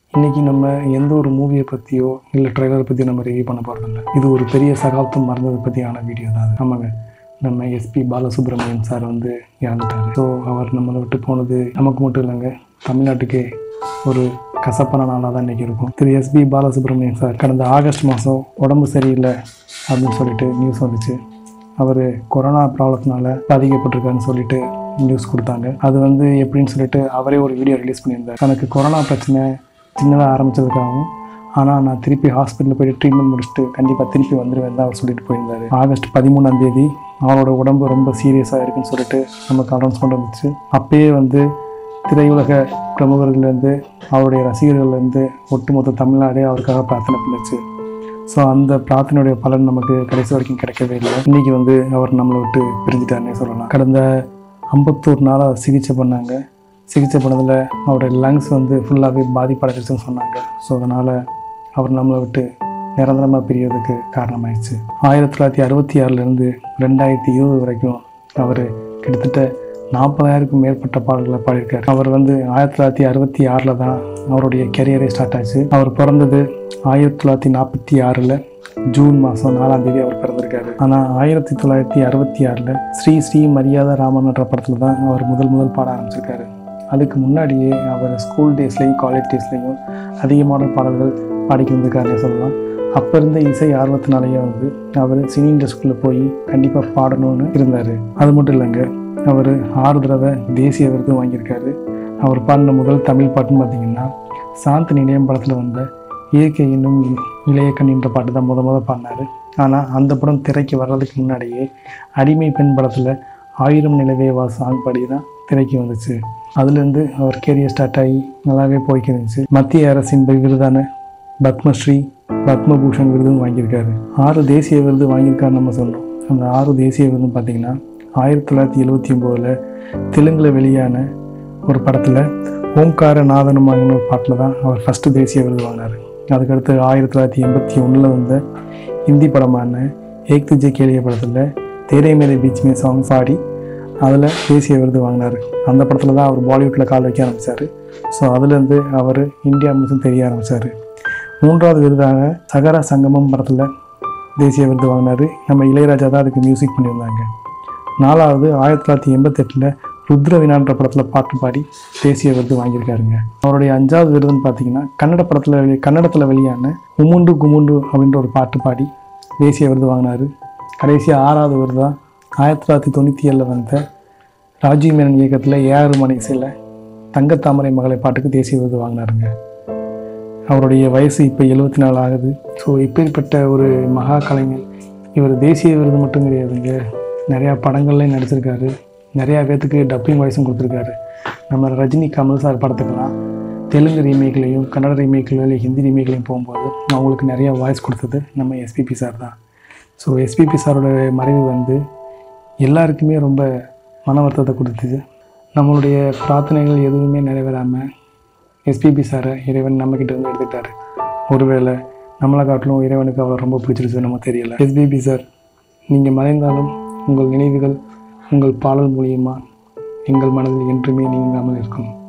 இன்றைக்கி நம்ம எந்த ஒரு மூவியை பற்றியோ இல்லை ட்ரெய்லரை பற்றி நம்ம ரிவ்யூ பண்ண போகிறதில்ல இது ஒரு பெரிய சகாப்தம் மறந்ததை பற்றியான வீடியோ தான் அது ஆமாங்க நம்ம எஸ்பி பாலசுப்ரமணியன் சார் வந்து இறந்துட்டார் ஸோ அவர் நம்மளை விட்டு போனது நமக்கு மட்டும் இல்லைங்க தமிழ்நாட்டுக்கே ஒரு கசப்பான நாளாக தான் இன்றைக்கி இருக்கும் திரு எஸ்பி பாலசுப்ரமணியன் சார் கடந்த ஆகஸ்ட் மாதம் உடம்பு சரியில்லை அப்படின்னு சொல்லிட்டு நியூஸ் வந்துச்சு அவர் கொரோனா ப்ராப்ளத்தினால பாதிக்கப்பட்டிருக்காருன்னு சொல்லிட்டு நியூஸ் கொடுத்தாங்க அது வந்து எப்படின்னு சொல்லிட்டு அவரே ஒரு வீடியோ ரிலீஸ் பண்ணியிருந்தார் தனக்கு கொரோனா பிரச்சனை சின்னதாக ஆரம்பிச்சதுக்காகவும் ஆனால் நான் திருப்பி ஹாஸ்பிட்டலில் போயிட்டு ட்ரீட்மெண்ட் முடிச்சுட்டு கண்டிப்பாக திருப்பி வந்துடுவேன் தான் அவர் சொல்லிட்டு போயிருந்தார் ஆகஸ்ட் பதிமூணாம் தேதி அவரோட உடம்பு ரொம்ப சீரியஸாக இருக்குன்னு சொல்லிட்டு நமக்கு அனௌன்ஸ்மெண்ட் வந்துச்சு அப்பயே வந்து திரையுலக பிரமுகர்கள்லேருந்து அவருடைய ரசிகர்கள்லேருந்து ஒட்டுமொத்த தமிழ்நாடே அவருக்காக பிரார்த்தனை பண்ணுச்சு ஸோ அந்த பிரார்த்தனையுடைய பலன் நமக்கு கடைசி வரைக்கும் கிடைக்கவே இல்லை இன்றைக்கி வந்து அவர் நம்மளை விட்டு பிரிஞ்சிட்டாருன்னே சொல்லலாம் கடந்த ஐம்பத்தோரு நாளாக சிகிச்சை பண்ணாங்க சிகிச்சை பண்ணதில் அவருடைய லங்ஸ் வந்து ஃபுல்லாகவே பாதிப்படைஞ்சிருச்சுன்னு சொன்னாங்க ஸோ அதனால் அவர் நம்மளை விட்டு நிரந்தரமாக பிரியறதுக்கு காரணமாயிடுச்சு ஆயிரத்தி தொள்ளாயிரத்தி அறுபத்தி ஆறுலேருந்து ரெண்டாயிரத்தி இருபது வரைக்கும் அவர் கிட்டத்தட்ட நாற்பதாயிரக்கும் மேற்பட்ட பாடல்களை பாடியிருக்காரு அவர் வந்து ஆயிரத்தி தொள்ளாயிரத்தி அறுபத்தி ஆறில் தான் அவருடைய கெரியரே ஸ்டார்ட் ஆச்சு அவர் பிறந்தது ஆயிரத்தி தொள்ளாயிரத்தி நாற்பத்தி ஆறில் ஜூன் மாதம் நாலாம் தேதி அவர் பிறந்திருக்காரு ஆனால் ஆயிரத்தி தொள்ளாயிரத்தி அறுபத்தி ஆறில் ஸ்ரீ ஸ்ரீ மரியாதை ராமன்ற படத்தில் தான் அவர் முதல் முதல் பாட ஆரம்பிச்சிருக்காரு அதுக்கு முன்னாடியே அவர் ஸ்கூல் டேஸ்லேயும் காலேஜ் டேஸ்லேயும் அதிகமான பாடல்கள் பாடிக்கு வந்திருக்காருன்னே சொல்லலாம் அப்போ இருந்த இசை ஆர்வத்தினாலேயே வந்து அவர் சினி இண்டஸ்ட்ரிக்குள்ளே போய் கண்டிப்பாக பாடணும்னு இருந்தார் அது மட்டும் இல்லைங்க அவர் ஆறு தடவை தேசிய விருது வாங்கியிருக்காரு அவர் பாடின முதல் தமிழ் பாட்டுன்னு பார்த்தீங்கன்னா சாந்தி நிலையம் படத்தில் வந்த இயற்கை என்னும் இளைய கண்ணின்ற பாட்டு தான் முத முத பாடினார் ஆனால் அந்த படம் திரைக்கு வர்றதுக்கு முன்னாடியே அடிமை பெண் படத்தில் ஆயிரம் நிலவே வா சாங் பாடி தான் திரைக்கு வந்துச்சு அதுலேருந்து அவர் கேரியர் ஸ்டார்ட் ஆகி நல்லாவே போய்க்கு இருந்துச்சு மத்திய அரசின் விருதான பத்மஸ்ரீ பத்மபூஷன் விருதும் வாங்கியிருக்காரு ஆறு தேசிய விருது வாங்கியிருக்காருன்னு நம்ம சொன்னோம் அந்த ஆறு தேசிய விருதுன்னு பார்த்தீங்கன்னா ஆயிரத்தி தொள்ளாயிரத்தி எழுபத்தி ஒம்போதில் தெலுங்கில் வெளியான ஒரு படத்தில் ஓம்கார நாதனமாகின ஒரு பாட்டில் தான் அவர் ஃபஸ்ட்டு தேசிய விருது வாங்கினார் அதுக்கடுத்து ஆயிரத்தி தொள்ளாயிரத்தி எண்பத்தி ஒன்றில் வந்த ஹிந்தி படமான ஏக் துஜே கேளிய படத்தில் தேரே மேரே பீச் மே சாங் பாடி அதில் தேசிய விருது வாங்கினார் அந்த படத்தில் தான் அவர் பாலிவுட்டில் கால் வைக்க ஆரம்பித்தார் ஸோ அதுலேருந்து அவர் இந்தியா முழுசும் தெரிய ஆரம்பித்தார் மூன்றாவது விருதாக சகரா சங்கமம் படத்தில் தேசிய விருது வாங்கினார் நம்ம இளையராஜா தான் அதுக்கு மியூசிக் பண்ணியிருந்தாங்க நாலாவது ஆயிரத்தி தொள்ளாயிரத்தி எண்பத்தெட்டில் ருத்ர வினான்ற படத்தில் பாட்டு பாடி தேசிய விருது வாங்கியிருக்காருங்க அவருடைய அஞ்சாவது விருதுன்னு பார்த்தீங்கன்னா கன்னட படத்தில் வெளி கன்னடத்தில் வெளியான உமுண்டு குமுண்டு அப்படின்ற ஒரு பாட்டு பாடி தேசிய விருது வாங்கினார் கடைசியாக ஆறாவது விருது தான் ஆயிரத்தி தொள்ளாயிரத்தி தொண்ணூற்றி ஏழில் வந்த ராஜீவ் மேனன் இயக்கத்தில் ஏஆர் மணி இசையில் தங்கத்தாமரை மகளை பாட்டுக்கு தேசிய விருது வாங்கினாருங்க அவருடைய வயசு இப்போ எழுபத்தி நாலு ஆகுது ஸோ இப்பேற்பட்ட ஒரு மகா கலைஞர் இவர் தேசிய விருது மட்டும் கிடையாதுங்க நிறையா படங்கள்லையும் நடிச்சிருக்காரு நிறையா பேர்த்துக்கு டப்பிங் வாய்ஸும் கொடுத்துருக்காரு நம்ம ரஜினி கமல் சார் படத்துக்கெல்லாம் தெலுங்கு ரீமேக்லேயும் கன்னட ரீமேக்லையும் இல்லை ஹிந்தி ரீமேக்லேயும் போகும்போது அவங்களுக்கு நிறையா வாய்ஸ் கொடுத்தது நம்ம எஸ்பிபி சார் தான் ஸோ எஸ்பிபி சாரோட மறைவு வந்து எல்லாருக்குமே ரொம்ப மன வருத்தத்தை கொடுத்துச்சு நம்மளுடைய பிரார்த்தனைகள் எதுவுமே நிறைவேறாமல் எஸ்பிபி சாரை இறைவன் நம்மக்கிட்ட இருந்து எடுத்துக்கிட்டாரு ஒருவேளை நம்மளை காட்டிலும் இறைவனுக்கு அவர் ரொம்ப பிடிச்சிருச்சு நம்ம தெரியல எஸ்பிபி சார் நீங்கள் மறைந்தாலும் உங்கள் நினைவுகள் உங்கள் பாடல் மூலியமாக எங்கள் மனதில் என்றுமே நீங்காமல் இருக்கும்